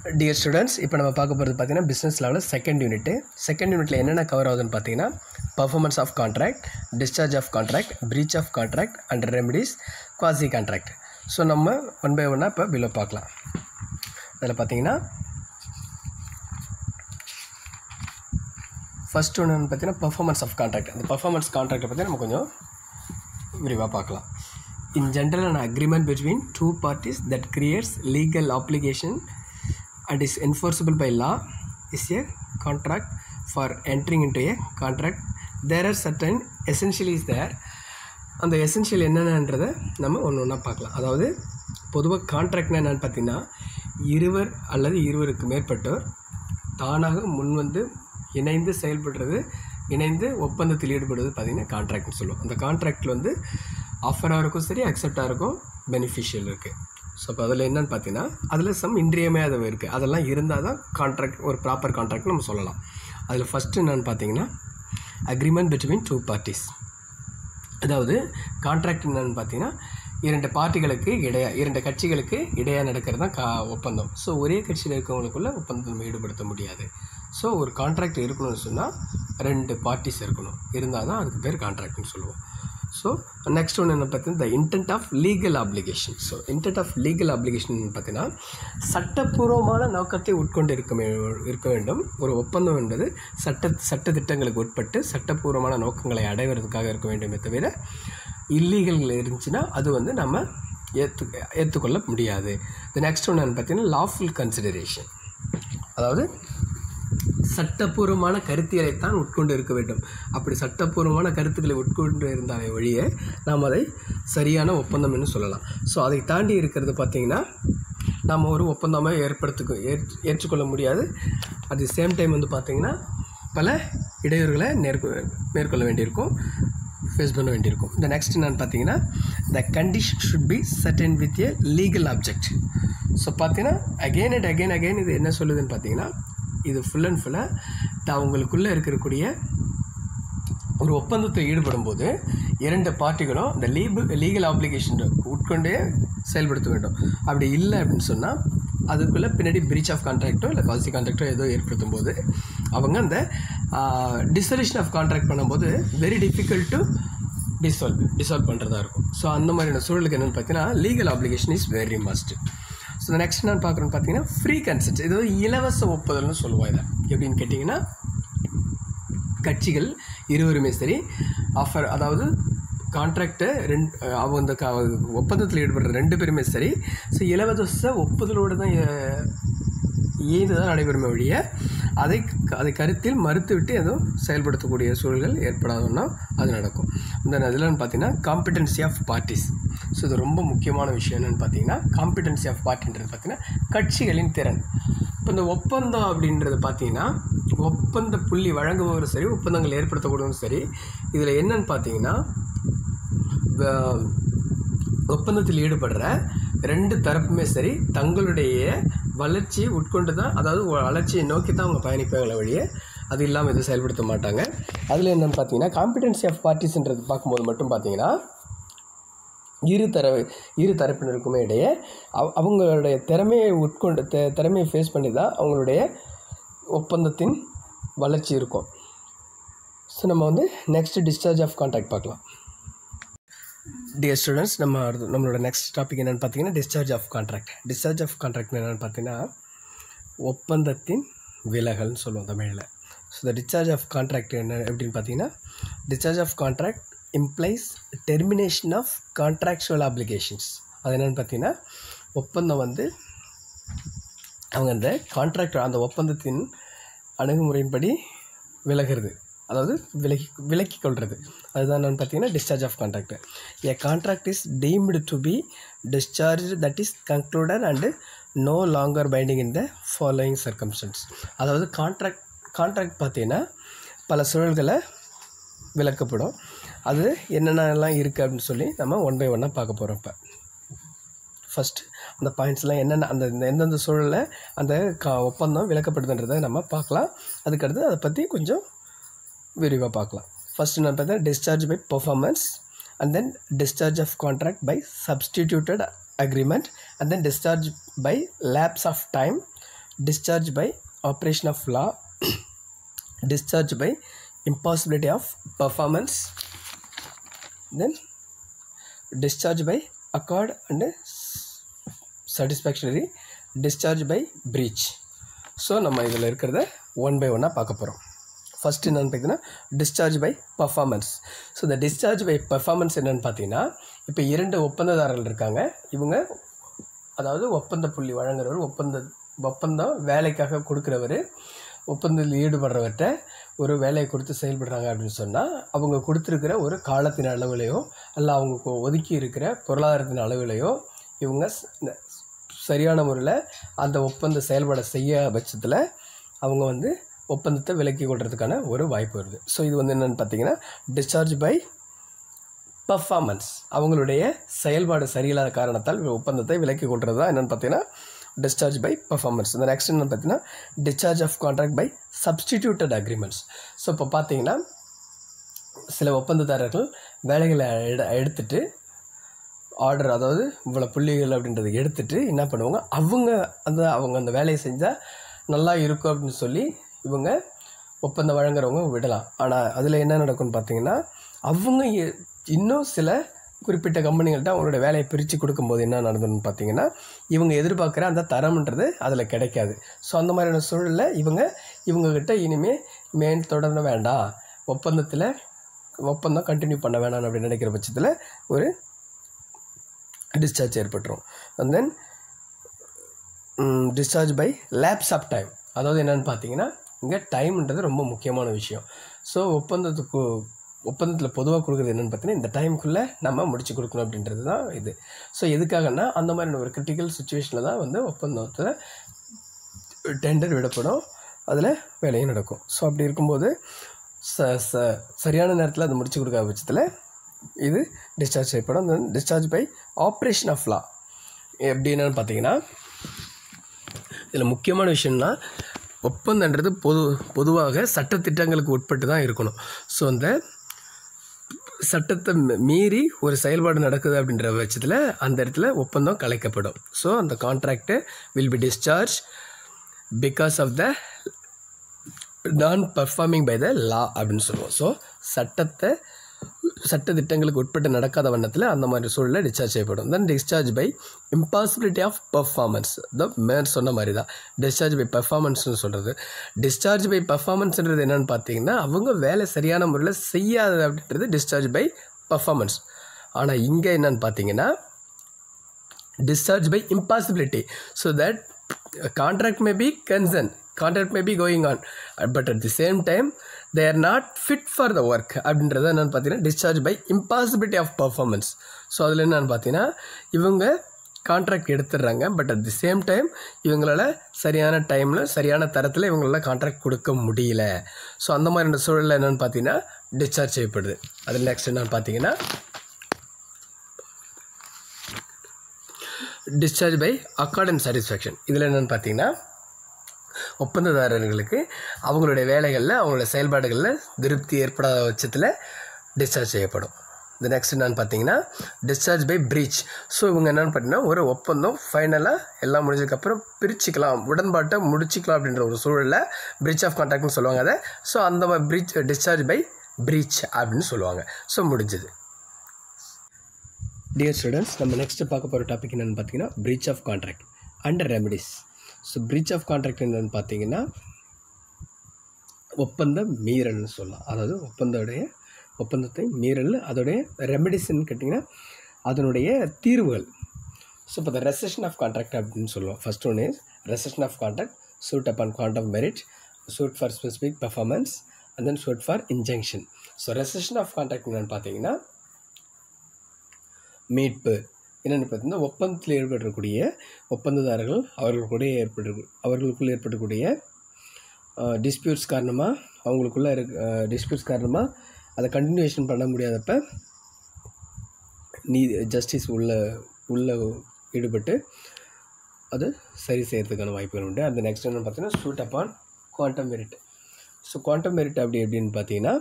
Dear students இப்போ நம்ம பார்க்க போகிறது பார்த்தீங்கன்னா பிஸ்னஸ் லெவலில் செகண்ட் யூனிட்டு செகண்ட் யூனிட்டில் என்னென்ன கவர் ஆகுதுன்னு பார்த்தீங்கன்னா performance of contract discharge of contract breach of contract and remedies quasi contract so நம்ம ஒன் பை ஒன்னாக இப்போ பிலோ பார்க்கலாம் அதில் பார்த்தீங்கன்னா ஃபர்ஸ்ட் ஒன்று பார்த்தீங்கன்னா பர்ஃபார்மன்ஸ் ஆஃப் கான்ட்ராக்ட் அந்த பர்ஃபார்மன்ஸ் கான்ட்ராக்டை பற்றி நம்ம கொஞ்சம் விரிவாக பார்க்கலாம் in general an agreement between two parties that creates legal obligation and is enforceable by law is a contract for entering into a contract there are certain essentially is there அந்த essential என்னென்னன்றதை நம்ம ஒன்று ஒன்றா பார்க்கலாம் அதாவது பொதுவாக கான்ட்ராக்ட்னா என்னென்னு பார்த்தீங்கன்னா இருவர் அல்லது இருவருக்கு மேற்பட்டோர் தானாக முன்வந்து இணைந்து செயல்படுறது இணைந்து ஒப்பந்தத்தில் ஈடுபடுவது பார்த்திங்கன்னா கான்ட்ராக்ட்னு சொல்லுவோம் அந்த கான்ட்ராக்டில் வந்து ஆஃபராக இருக்கும் சரி அக்செப்டாக இருக்கும் பெனிஃபிஷியல் இருக்குது ஸோ அப்போ அதில் என்னென்னு பார்த்தீங்கன்னா அதில் சம் இன்றியமையாதவை இருக்குது அதெல்லாம் இருந்தால் தான் கான்ட்ராக்ட் ஒரு ப்ராப்பர் கான்ட்ராக்ட் நம்ம சொல்லலாம் அதில் ஃபஸ்ட்டு என்னென்னு பார்த்தீங்கன்னா அக்ரிமெண்ட் பிட்வீன் டூ பார்ட்டிஸ் அதாவது கான்ட்ராக்ட் என்னென்னு பார்த்தீங்கன்னா இரண்டு பார்ட்டிகளுக்கு இடையா இரண்டு கட்சிகளுக்கு இடையாக நடக்கிறது தான் கா ஒப்பந்தம் ஸோ ஒரே கட்சியில் இருக்கவங்களுக்குள்ள ஒப்பந்தம் ஈடுபடுத்த முடியாது ஸோ ஒரு கான்ட்ராக்ட் இருக்கணும்னு சொன்னால் ரெண்டு பார்ட்டிஸ் இருக்கணும் இருந்தால் தான் அதுக்கு பேர் கான்ட்ராக்ட்னு சொல்லுவோம் ஸோ நெக்ஸ்ட் ஒன்று என்ன பார்த்தீங்கன்னா the intent of legal application so intent of legal application பார்த்தீங்கன்னா சட்டப்பூர்வமான நோக்கத்தை உட்கொண்டு இருக்க வே- இருக்க வேண்டும் ஒரு ஒப்பந்தம் என்பது சட்ட சட்ட திட்டங்களுக்கு உட்பட்டு சட்டப்பூர்வமான நோக்கங்களை அடைவதற்காக இருக்க வேண்டுமே தவிர இல்லீகல் இருந்துச்சுன்னா அது வந்து நம்ம ஏற்று ஏற்றுக்கொள்ள முடியாது த நெக்ஸ்ட் ஒன்று பார்த்தீங்கன்னா லாஃபுல் கன்சிடரேஷன் அதாவது சட்டப்பூர்வமான கருத்தியலைத்தான் உட்கொண்டு இருக்க வேண்டும் அப்படி சட்டப்பூர்வமான கருத்துக்களை உட்கொண்டு இருந்தாலே ஒழிய நாம் அதை சரியான ஒப்பந்தம் என்று சொல்லலாம் ஸோ அதை தாண்டி இருக்கிறது பார்த்திங்கன்னா நம்ம ஒரு ஒப்பந்தமாக ஏற்படுத்திக்க ஏற் ஏற்றுக்கொள்ள முடியாது அட் தி சேம் டைம் வந்து பார்த்திங்கன்னா பல இடையூறுகளை நேர்கொ மேற்கொள்ள வேண்டியிருக்கும் ஃபேஸ் பண்ண வேண்டியிருக்கும் இந்த நெக்ஸ்ட் என்னன்னு பார்த்தீங்கன்னா the condition should be certain with a legal object so பார்த்தீங்கன்னா அகெயின் அண்ட் அகைன் அகைன் இது என்ன சொல்லுதுன்னு பார்த்தீங்கன்னா இது ஃபுல் அண்ட் ஃபுல்லாக அவங்களுக்குள்ளே இருக்கக்கூடிய ஒரு ஒப்பந்தத்தில் ஈடுபடும் போது இரண்டு பார்ட்டிகளும் இந்த லீபு லீகல் ஆப்ளிகேஷன் உட்கொண்டே செயல்படுத்த வேண்டும் அப்படி இல்லை அப்படின்னு சொன்னால் அதுக்குள்ளே பின்னாடி பிரீச் ஆஃப் கான்ட்ராக்டோ இல்லை கால்சி கான்ட்ராக்டோ ஏதோ ஏற்படுத்தும் போது அவங்க அந்த டிசல்யூஷன் ஆஃப் கான்ட்ராக்ட் பண்ணும்போது very difficult to dissolve dissolve பண்ணுறதா இருக்கும் ஸோ அந்த மாதிரியான சூழலுக்கு என்னென்னு பார்த்தீங்கன்னா legal application is very must so next நான் பார்க்குறேன்னு பார்த்தீங்கன்னா ஃப்ரீ கன்சென்ட் இது வந்து இலவச ஒப்புதல்னு சொல்லுவோம் இதை எப்படின்னு கேட்டிங்கன்னா கட்சிகள் இருவருமே சரி ஆஃபர் அதாவது கான்ட்ராக்டை ரெண்டு அவங்க அந்த க ஒப்பந்தத்தில் ஈடுபடுற ரெண்டு பேருமே சரி ஸோ இலவச ஒப்புதலோடு தான் ஏது தான் நடைபெறுமே ஒழிய அதை அதை கருத்தில் மறுத்துவிட்டு எதுவும் செயல்படுத்தக்கூடிய சூழல்கள் ஏற்படாதுன்னா அது நடக்கும் இந்த இதில்னு பார்த்தீங்கன்னா காம்பிடன்சி ஆஃப் பார்ட்டிஸ் ஸோ இது ரொம்ப முக்கியமான விஷயம் என்னென்னு பார்த்தீங்கன்னா காம்பிடன்சி ஆஃப் பார்ட்டின்றது பார்த்தீங்கன்னா கட்சிகளின் திறன் இப்போ இந்த ஒப்பந்தம் அப்படின்றது பார்த்தீங்கன்னா ஒப்பந்த புள்ளி வழங்குபவரும் சரி ஒப்பந்தங்கள் ஏற்படுத்தக்கூடியவரும் சரி இதில் என்னன்னு பார்த்தீங்கன்னா வ- ஒப்பந்தத்தில் ஈடுபடுற ரெண்டு தரப்புமே சரி தங்களுடைய வளர்ச்சியை உட்கொண்டு தான் அதாவது ஒரு வளர்ச்சியை நோக்கி தான் அவங்க பயணிப்பாங்களே வழிய அது இல்லாமல் எதுவும் செயல்படுத்த மாட்டாங்க அதில் என்னென்னு பார்த்தீங்கன்னா காம்பிடன்சி ஆஃப் பார்ட்டிஸ்ன்றது பார்க்கும்போது மட்டும் பார்த்தீங்கன்னா இரு தர இரு தரப்பினருக்குமே இடையே அவ- அவங்களுடைய திறமையை உட்கொண்டு தி- திறமையை ஃபேஸ் பண்ணி தான் அவங்களுடைய ஒப்பந்தத்தின் வளர்ச்சி இருக்கும் ஸோ நம்ம வந்து நெக்ஸ்ட் டிஸ்சார்ஜ் ஆஃப் கான்ட்ராக்ட் பார்க்கலாம் டியர் ஸ்டூடெண்ட்ஸ் நம்ம அடுத்து நம்மளோட நெக்ஸ்ட் டாபிக் என்னென்னு பார்த்தீங்கன்னா discharge of contract discharge of contract என்னென்னு பார்த்தீங்கன்னா ஒப்பந்தத்தின் விலகல்னு சொல்லுவோம் தமிழில் so the discharge of contract என்ன எப்படின்னு பார்த்தீங்கன்னா discharge of contract implies termination of contractual applications அது என்னென்னு பார்த்தீங்கன்னா ஒப்பந்தம் வந்து அவங்க அந்த கான்ட்ராக்ட் அந்த ஒப்பந்தத்தின் அணுகுமுறையின்படி விலகிறது அதாவது விலகி விலக்கி கொள்வது அதுதான் என்னன்னு பார்த்தீங்கன்னா discharge of contract a contract is deemed to be discharge that is concluded and no longer binding in the following circumstances அதாவது கான்ட்ராக்ட் கான்ட்ராக்ட் பார்த்தீங்கன்னா பல சூழல்களை விளக்கப்படும் அது என்னென்னலாம் இருக்குது அப்படின்னு சொல்லி நம்ம ஒன் பை ஒன்னாக பார்க்க போகிறோம் இப்போ ஃபஸ்ட் அந்த பாயிண்ட்ஸ்லாம் என்னென்ன அந்த இந்த எந்தெந்த சூழலில் அந்த கா ஒப்பந்தம் விளக்கப்படுதுன்றதை நம்ம பார்க்கலாம் அதுக்கடுத்து அதை பற்றி கொஞ்சம் விரிவாக பார்க்கலாம் ஃபஸ்ட்டு நான் பார்த்தா discharge by performance and then discharge of contract by substituted agreement and then discharge by lapse of time discharge by operation of law discharge by impossibility of performance then discharge by accord and satisfactory discharge by breach so நம்ம இதில் இருக்கிறத one by ஒன்னாக பார்க்க போகிறோம் first என்னென்னு பார்த்தீங்கன்னா discharge by performance so இந்த discharge by performance என்னென்னு பார்த்தீங்கன்னா இப்போ இரண்டு ஒப்பந்ததாரர்கள் இருக்காங்க இவங்க அதாவது ஒப்பந்த புள்ளி வழங்குறவர் ஒப்பந்த ஒப்பந்தம் வேலைக்காக கொடுக்குறவர் ஒப்பந்தத்தில் ஈடுபடுறவர்கிட்ட ஒரு வேலையை கொடுத்து செயல்படுறாங்க அப்படின்னு சொன்னால் அவங்க கொடுத்துருக்கிற ஒரு காலத்தின் அளவுலையோ அல்ல அவங்க கொ- ஒதுக்கி இருக்கிற பொருளாதாரத்தின் அளவுலையோ இவங்க ஸ்- ந- சரியான முறையில் அந்த ஒப்பந்த செயல்பட செய்ய பட்சத்தில் அவங்க வந்து ஒப்பந்தத்தை விலக்கி கொள்றதுக்கான ஒரு வாய்ப்பு வருது ஸோ இது வந்து என்னென்னு பார்த்தீங்கன்னா டிஸ்சார்ஜ் பை பர்ஃபார்மன்ஸ் அவங்களுடைய செயல்பாடு சரியில்லாத காரணத்தால் ஒப்பந்தத்தை விலக்கி கொள்வது தான் என்னென்னு பார்த்தீங்கன்னா டிஸ்சார்ஜ் பை பர்ஃபார்மன்ஸ் இந்த நெக்ஸ்ட் என்னென்னு பார்த்தீங்கன்னா discharge of contract by substituted agreements so இப்போ பார்த்தீங்கன்னா சில ஒப்பந்ததாரர்கள் வேலைகளை எடு எடுத்துட்டு ஆர்டர் அதாவது இவ்வளோ புள்ளிகள் அப்படின்றத எடுத்துட்டு என்ன பண்ணுவாங்க அவங்க அந்த அவங்க அந்த வேலையை செஞ்சால் நல்லா இருக்கும் அப்படின்னு சொல்லி இவங்க ஒப்பந்தம் வழங்குறவங்க விடலாம் ஆனால் அதில் என்ன நடக்கும்னு பார்த்தீங்கன்னா அவங்க எ- இன்னும் சில குறிப்பிட்ட கம்பெனிகள்கிட்ட அவங்களோட வேலையை பிரித்து கொடுக்கும்போது என்ன நடந்ததுன்னு பார்த்தீங்கன்னா இவங்க எதிர்பார்க்குற அந்த தரம்ன்றது அதில் கிடைக்காது ஸோ அந்த மாதிரியான சூழலில் இவங்க இவங்கக்கிட்ட இனிமேல் மேன் தொடர வேண்டாம் ஒப்பந்தத்தில் ஒப்பந்தம் கண்டினியூ பண்ண வேணாம் அப்படின்னு நினைக்கிற பட்சத்தில் ஒரு டிஸ்சார்ஜ் ஏற்பட்டுரும் and then discharge by lapse of time அதாவது என்னென்னு பார்த்தீங்கன்னா இங்கே டைம்ன்றது ரொம்ப முக்கியமான விஷயம் ஸோ ஒப்பந்தத்துக்கு ஒப்பந்தத்தில் பொதுவாக கொடுக்குறது என்னென்னு பார்த்தீங்கன்னா இந்த டைமுக்குள்ளே நம்ம முடிச்சு கொடுக்கணும் அப்படின்றது தான் இது ஸோ எதுக்காகன்னா அந்த மாதிரியான ஒரு கிரிட்டிக்கல் சுச்சுவேஷனில் தான் வந்து ஒப்பந்தத்தில் டெண்டர் விடப்படும் அதில் வேலையும் நடக்கும் ஸோ அப்படி இருக்கும்போது ச ச சரியான நேரத்தில் அதை முடிச்சு கொடுக்காத பட்சத்தில் இது டிஸ்சார்ஜ் செய்யப்படும் then discharge by operation of law எப்படி என்னன்னு பார்த்தீங்கன்னா இதில் முக்கியமான விஷயம்னா ஒப்பந்தன்றது பொது பொதுவாக சட்டத்திட்டங்களுக்கு உட்பட்டு தான் இருக்கணும் ஸோ அந்த சட்டத்தை மீ- மீறி ஒரு செயல்பாடு நடக்குது அப்படின்ற பட்சத்தில் அந்த இடத்துல ஒப்பந்தம் கலைக்கப்படும் ஸோ அந்த contract will be discharge because of the non performing by the லா அப்படின்னு சொல்லுவோம் ஸோ சட்டத்தை சட்ட திட்டங்களுக்கு உட்பட்டு நடக்காத வண்ணத்தில் அந்த மாதிரி சூழலில் டிஸ்சார்ஜ் செய்யப்படும் then discharge by impossibility of performance the மேர் சொன்ன மாதிரி தான் டிஸ்சார்ஜ் பை பர்ஃபார்மன்ஸ்னு சொல்கிறது டிஸ்சார்ஜ் பை பர்ஃபார்மன்ஸ்ன்றது என்னென்னு பார்த்தீங்கன்னா அவங்க வேலை சரியான முறையில் செய்யாதது அப்படின்றது டிஸ்சார்ஜ் பை பர்ஃபார்மன்ஸ் ஆனால் இங்கே என்னன்னு பார்த்தீங்கன்னா discharge by impossibility so that a contract may be concerned contract may be going on uh, but at the same time they are not fit for the work அப்படின்றது என்னென்னு பார்த்தீங்கன்னா discharge by impossibility of performance so அதில் என்னென்னு பார்த்தீங்கன்னா இவங்க contract எடுத்துடுறாங்க but at the same time இவங்களால சரியான டைமில் சரியான தரத்தில் இவங்களால கான்ட்ராக்ட் கொடுக்க முடியல ஸோ அந்த மாதிரியான சூழலில் என்னென்னு பார்த்தீங்கன்னா டிஸ்சார்ஜ் செய்யப்படுது அதில் நெக்ஸ்ட் என்னென்னு பார்த்தீங்கன்னா discharge by accord and satisfaction இதில் என்னென்னு பார்த்தீங்கன்னா ஒப்பந்ததாரர்களுக்கு அவங்களுடைய வேலைகளில் அவங்களோட செயல்பாடுகளில் திருப்தி ஏற்படாத பட்சத்தில் டிஸ்சார்ஜ் செய்யப்படும் இந்த நெக்ஸ்ட் என்னன்னு பார்த்தீங்கன்னா டிஸ்சார்ஜ் பை பிரீச் ஸோ இவங்க என்னென்னு பார்த்தீங்கன்னா ஒரு ஒப்பந்தம் ஃபைனலாக எல்லாம் முடிஞ்சதுக்கப்புறம் பிரிச்சுக்கலாம் உடன்பாட்டை முடிச்சிக்கலாம் அப்படின்ற ஒரு சூழலில் பிரீச் ஆஃப் கான்ட்ராக்ட்னு சொல்லுவாங்க அதை ஸோ அந்த பிரீச் டிஸ்சார்ஜ் பை பிரீச் அப்படின்னு சொல்லுவாங்க ஸோ முடிஞ்சது டியர் ஸ்டூடெண்ட்ஸ் நம்ம நெக்ஸ்ட்டு பார்க்க போகிற டாபிக் என்னென்னு பார்த்தீங்கன்னா breach of contract and remedies so breach of contract என்னென்னு பார்த்தீங்கன்னா ஒப்பந்த மீறல்னு சொல்லலாம் அதாவது ஒப்பந்தோடைய ஒப்பந்தத்தை மீறல் அதோடைய ரெமடிஸ்ன்னு கேட்டிங்கன்னா அதனுடைய தீர்வுகள் ஸோ இப்போ த ரெசஷன் ஆஃப் கான்ட்ராக்ட் அப்படின்னு சொல்லுவோம் first one is rescission of contract suit upon quantum of merit suit for specific performance and then suit for injunction so rescission of contract என்னென்னு பார்த்தீங்கன்னா மீட்பு என்னென்னு பார்த்தீங்கன்னா ஒப்பந்தத்தில் ஏற்படக்கூடிய ஒப்பந்ததாரர்கள் அவர்களுக்குடைய ஏற்பட்டு அவர்களுக்குள் ஏற்படக்கூடிய டிஸ்பியூட்ஸ் காரணமாக அவங்களுக்குள்ளே இருக்க டிஸ்பியூட்ஸ் காரணமாக அதை கண்டினியூஷன் பண்ண முடியாதப்ப நீ ஜஸ்டிஸ் உள்ள உள்ள ஈடுபட்டு அது சரி செய்யறதுக்கான வாய்ப்புகள் உண்டு அந்த நெக்ஸ்ட் என்னன்னு பார்த்தீங்கன்னா suit upon quantum merit so quantum merit அப்படி எப்படின்னு பார்த்தீங்கன்னா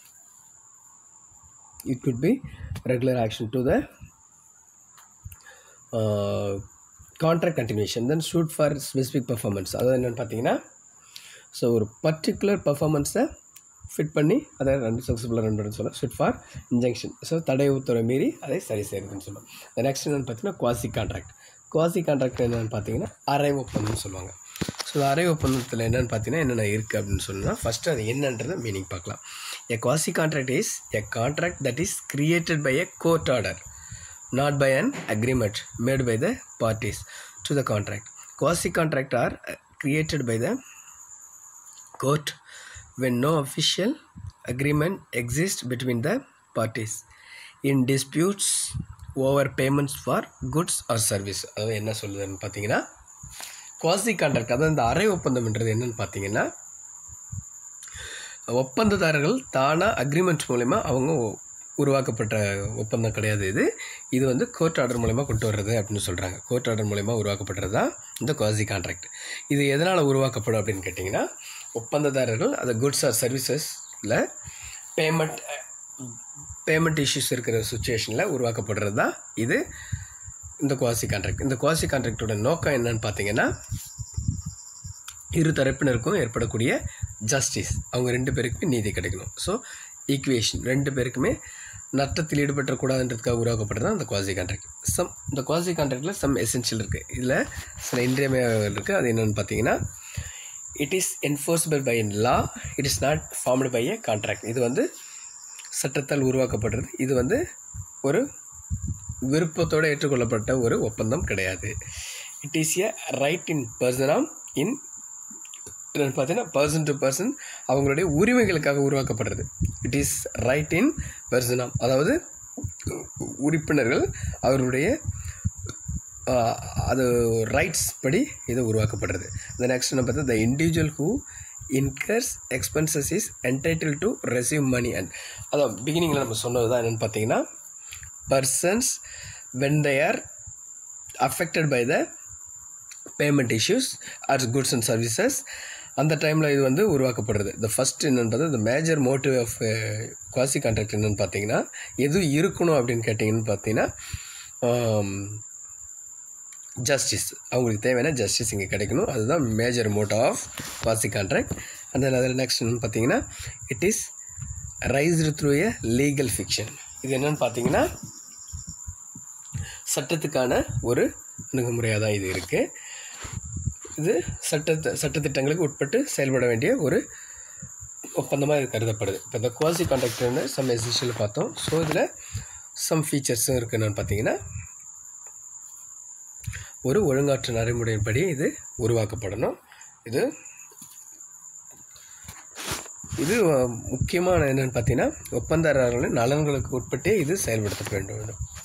it could be regular action to the uh, contract continuation then suit for specific performance அதாவது என்னென்னு பார்த்தீங்கன்னா ஸோ ஒரு பர்டிகுலர் பர்ஃபார்மன்ஸை ஃபிட் பண்ணி அதை ரெண்டு சக்ஸஸ்ஃபுல்லாக ரன் பண்ணுன்னு சொல்லலாம் ஷூட் ஃபார் இன்ஜெக்ஷன் ஸோ தடை உத்தரவை மீறி அதை சரி செய்யறதுன்னு சொல்லலாம் நெக்ஸ்ட் என்னென்னு பார்த்தீங்கன்னா குவாசி கான்ட்ராக்ட் குவாசி கான்ட்ராக்ட் என்னென்னு பார்த்தீங்கன்னா அரை ஒப்பந்தம்னு சொல்லுவாங்க ஸோ அரை ஒப்பந்தத்தில் என்னென்னு பார்த்தீங்கன்னா என்னென்ன இருக்குது அப்படின்னு சொன்னால் ஃபஸ்ட்டு அது என்னன்றத மீனிங் பார்க்கலாம் a quasi contract is a contract that is created by a court order not by an agreement made by the parties to the contract. Quasi contract are uh, created by the court when no official agreement exists between the parties in disputes over payments for goods or service அதாவது என்ன சொல்லுதுன்னு பார்த்தீங்கன்னா quasi contract அதாவது இந்த அரை ஒப்பந்தம்ன்றது என்னன்னு பார்த்தீங்கன்னா ஒப்பந்ததாரர்கள் தானாக அக்ரிமெண்ட் மூலயமா அவங்க உருவாக்கப்பட்ட ஒப்பந்தம் கிடையாது இது இது வந்து கோர்ட் ஆர்டர் மூலயமா கொண்டு வர்றது அப்படின்னு சொல்கிறாங்க கோர்ட் ஆர்டர் மூலயமா உருவாக்கப்பட்டது தான் இந்த குவாசி கான்ட்ராக்ட் இது எதனால் உருவாக்கப்படும் அப்படின்னு கேட்டிங்கன்னா ஒப்பந்ததாரர்கள் அந்த குட்ஸ் ஆர் சர்வீசஸில் பேமெண்ட் பேமெண்ட் இஷ்யூஸ் இருக்கிற சுச்சுவேஷனில் உருவாக்கப்படுறது தான் இது இந்த குவாசி கான்ட்ராக்ட் இந்த குவாசி கான்ட்ராக்டோட நோக்கம் என்னன்னு பார்த்தீங்கன்னா இரு தரப்பினருக்கும் ஏற்படக்கூடிய ஜஸ்டிஸ் அவங்க ரெண்டு பேருக்குமே நீதி கிடைக்கணும் ஸோ ஈக்குவேஷன் ரெண்டு பேருக்குமே நட்டத்தில் ஈடுபட்டக்கூடாதுன்றதுக்காக உருவாக்கப்பட்டது தான் இந்த குவாசி கான்ட்ராக்ட் சம் இந்த குவாசி கான்ட்ராக்டில் சம் எசென்ஷியல் இருக்குது இதில் சில இன்றியமையாதல் இருக்குது அது என்னென்னு பார்த்தீங்கன்னா it is enforceable by in law it is not formed by a contract இது வந்து சட்டத்தால் உருவாக்கப்படுறது இது வந்து ஒரு விருப்பத்தோடு ஏற்றுக்கொள்ளப்பட்ட ஒரு ஒப்பந்தம் கிடையாது it is a right in personam in பார்த்தீங்கன்னா பர்சன் டு பர்சன் அவங்களுடைய உரிமைகளுக்காக உருவாக்கப்படுறது it is right in personam அதாவது உறுப்பினர்கள் அவர்களுடைய அது ரைட்ஸ் படி இது உருவாக்கப்படுறது இந்த நெக்ஸ்ட் என்ன பார்த்தா the individual who incurs expenses is entitled to receive money and அதான் பிகினிங்கில் நம்ம சொன்னது தான் என்னென்னு பார்த்தீங்கன்னா persons when they are affected by the payment issues or goods and services அந்த டைமில் இது வந்து உருவாக்கப்படுறது இந்த ஃபஸ்ட் என்னென்னு பார்த்தா இந்த major motive of quasi contract என்னென்னு பார்த்தீங்கன்னா எது இருக்கணும் அப்படின்னு கேட்டிங்கன்னு பார்த்தீங்கன்னா ஜஸ்டிஸ் அவங்களுக்கு தேவையான ஜஸ்டிஸ் இங்கே கிடைக்கணும் அதுதான் major motto of quasi contract அந்த அதில் நெக்ஸ்ட் என்னென்னு பார்த்தீங்கன்னா it is raised through a legal fiction இது என்னென்னு பார்த்தீங்கன்னா சட்டத்துக்கான ஒரு அணுகுமுறையாக தான் இது இருக்குது இது சட்ட சட்டத்திட்டங்களுக்கு உட்பட்டு செயல்பட வேண்டிய ஒரு ஒப்பந்தமாக இது கருதப்படுது இப்போ இந்த குவாசி கான்ட்ராக்டர்னு சம் எசென்ஷியல் பார்த்தோம் ஸோ இதில் சம் ஃபீச்சர்ஸும் இருக்குது என்னென்னு பார்த்தீங்கன்னா ஒரு ஒழுங்காற்று நடைமுறையின்படி இது உருவாக்கப்படணும் இது இது முக்கியமான என்னென்னு பார்த்தீங்கன்னா ஒப்பந்ததாரர்களின் நலன்களுக்கு உட்பட்டே இது செயல்படுத்த வேண்டும்